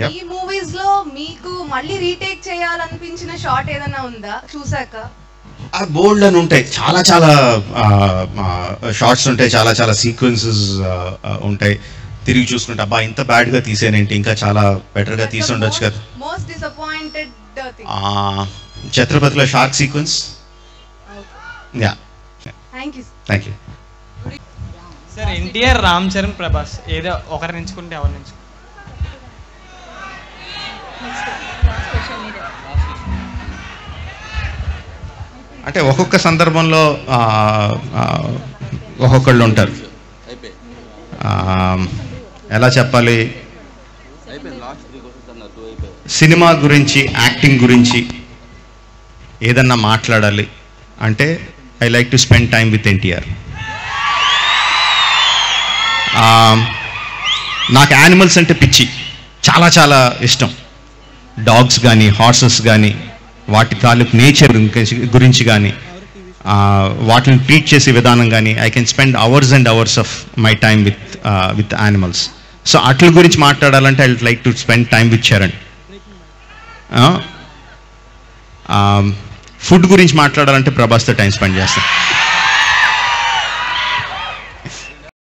Yep. ఈ movies లో మీకు మళ్ళీ రీటేక్ చేయాలనిపించిన షాట్ ఏదైనా ఉందా చూసాక ఆ బోల్డ్ అని ఉంటాయి చాలా చాలా షార్ట్స్ ఉంటాయి చాలా చాలా సీక్వెన్సెస్ ఉంటాయి తిరిగి చూసుకుంటే అబ్బా ఇంత బ్యాడ్ గా తీసేనేంటి ఇంకా చాలా బెటర్ గా తీసి ఉండొచ్చు కదా మోస్ట్ డిసప్పాయింటెడ్ థింగ్ ఆ, ఛత్రపతిలో shark sequence yeah thank you thank you sir NTR Ram Charan Prabhas ఏదో ఒకరిని ఎంచుకుంటే ఎవరిని ఎంచుకుంటారు అంటే ఒక్కొక్క సందర్భంలో ఆ, ఆ, ఒక్కొక్కళ్ళు ఉంటారు ఆ, ఎలా చెప్పాలి సినిమా గురించి యాక్టింగ్ గురించి ఏదన్నా మాట్లాడాలి అంటే I like to spend time with NTR నాకు యానిమల్స్ అంటే పిచ్చి చాలా చాలా ఇష్టం డాగ్స్ కానీ హార్సెస్ కానీ వాటి తాలూకు నేచర్ గురించి కానీ వాటిని ట్రీట్ చేసే విధానం కానీ I can spend hours and hours of my time with with animals so అట్ల గురించి మాట్లాడాలంటే I like to spend time with Charan food గురించి మాట్లాడాలంటే ప్రభాస్తో టైం స్పెండ్ చేస్తాను